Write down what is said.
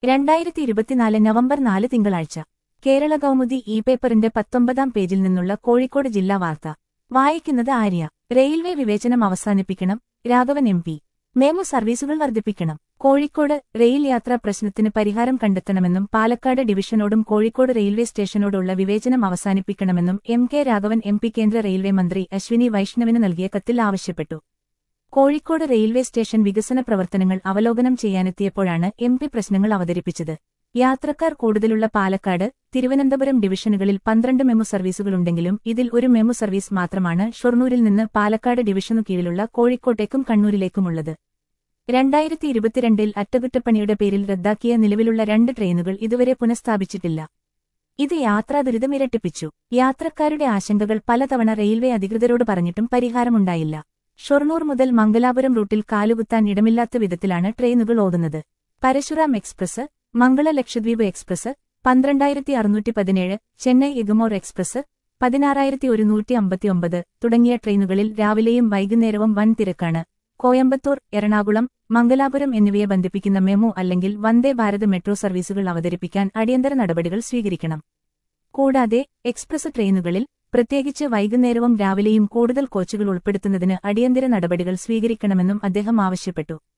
രണ്ടായിരത്തി ഇരുപത്തിനാല് നവംബർ നാല് തിങ്കളാഴ്ച കേരള കൗമുദി ഇ പേപ്പറിന്റെ പത്തൊമ്പതാം പേജിൽ നിന്നുള്ള കോഴിക്കോട് ജില്ലാ വാർത്ത വായിക്കുന്നത് ആര്യ റെയിൽവേ വിവേചനം അവസാനിപ്പിക്കണം രാഘവൻ എം പി മേമു സർവീസുകൾ വർദ്ധിപ്പിക്കണം കോഴിക്കോട് റെയിൽ യാത്രാ പ്രശ്നത്തിന് പരിഹാരം കണ്ടെത്തണമെന്നും പാലക്കാട് ഡിവിഷനോടും കോഴിക്കോട് റെയിൽവേ സ്റ്റേഷനോടുള്ള വിവേചനം അവസാനിപ്പിക്കണമെന്നും M K Raghavan M P കേന്ദ്ര റെയിൽവേ മന്ത്രി അശ്വിനി വൈഷ്ണവിന് നൽകിയ കത്തിൽ ആവശ്യപ്പെട്ടു കോഴിക്കോട് റെയിൽവേ സ്റ്റേഷൻ വികസന പ്രവർത്തനങ്ങൾ അവലോകനം ചെയ്യാനെത്തിയപ്പോഴാണ് എം പി പ്രശ്നങ്ങൾ അവതരിപ്പിച്ചത് യാത്രക്കാർ കൂടുതലുള്ള പാലക്കാട് തിരുവനന്തപുരം ഡിവിഷനുകളിൽ പന്ത്രണ്ട് മെമു സർവീസുകളുണ്ടെങ്കിലും ഇതിൽ ഒരു മെമു സർവീസ് മാത്രമാണ് ഷൊർണൂരിൽ നിന്ന് പാലക്കാട് ഡിവിഷനു കീഴിലുള്ള കോഴിക്കോട്ടേക്കും കണ്ണൂരിലേക്കുമുള്ളത് രണ്ടായിരത്തി ഇരുപത്തിരണ്ടിൽ അറ്റകുറ്റപ്പണിയുടെ പേരിൽ റദ്ദാക്കിയ നിലവിലുള്ള രണ്ട് ട്രെയിനുകൾ ഇതുവരെ പുനഃസ്ഥാപിച്ചിട്ടില്ല ഇത് യാത്രാ ദുരിതം ഇരട്ടിപ്പിച്ചു യാത്രക്കാരുടെ ആശങ്കകൾ പലതവണ റെയിൽവേ അധികൃതരോട് പറഞ്ഞിട്ടും പരിഹാരമുണ്ടായില്ല ഷൊർണൂർ മുതൽ മംഗലാപുരം റൂട്ടിൽ കാലുകുത്താൻ ഇടമില്ലാത്ത വിധത്തിലാണ് ട്രെയിനുകൾ ഓടുന്നത് പരശുറാം എക്സ്പ്രസ് മംഗള ലക്ഷദ്വീപ് എക്സ്പ്രസ് പന്ത്രണ്ടായിരത്തി അറുന്നൂറ്റി പതിനേഴ് ചെന്നൈ എഗുമോർ എക്സ്പ്രസ് പതിനാറായിരത്തി ഒരുന്നൂറ്റി അമ്പത്തിയൊമ്പത് തുടങ്ങിയ ട്രെയിനുകളിൽ രാവിലെയും വൈകുന്നേരവും വൻ തിരക്കാണ് കോയമ്പത്തൂർ എറണാകുളം മംഗലാപുരം എന്നിവയെ ബന്ധിപ്പിക്കുന്ന മെമു അല്ലെങ്കിൽ വന്ദേ ഭാരത് മെട്രോ സർവീസുകൾ അവതരിപ്പിക്കാൻ അടിയന്തര നടപടികൾ സ്വീകരിക്കണം കൂടാതെ എക്സ്പ്രസ് ട്രെയിനുകളിൽ പ്രത്യേകിച്ച് വൈകുന്നേരവും രാവിലെയും കൂടുതൽ കോച്ചുകൾ ഉൾപ്പെടുത്തുന്നതിന് അടിയന്തര നടപടികൾ സ്വീകരിക്കണമെന്നും അദ്ദേഹം ആവശ്യപ്പെട്ടു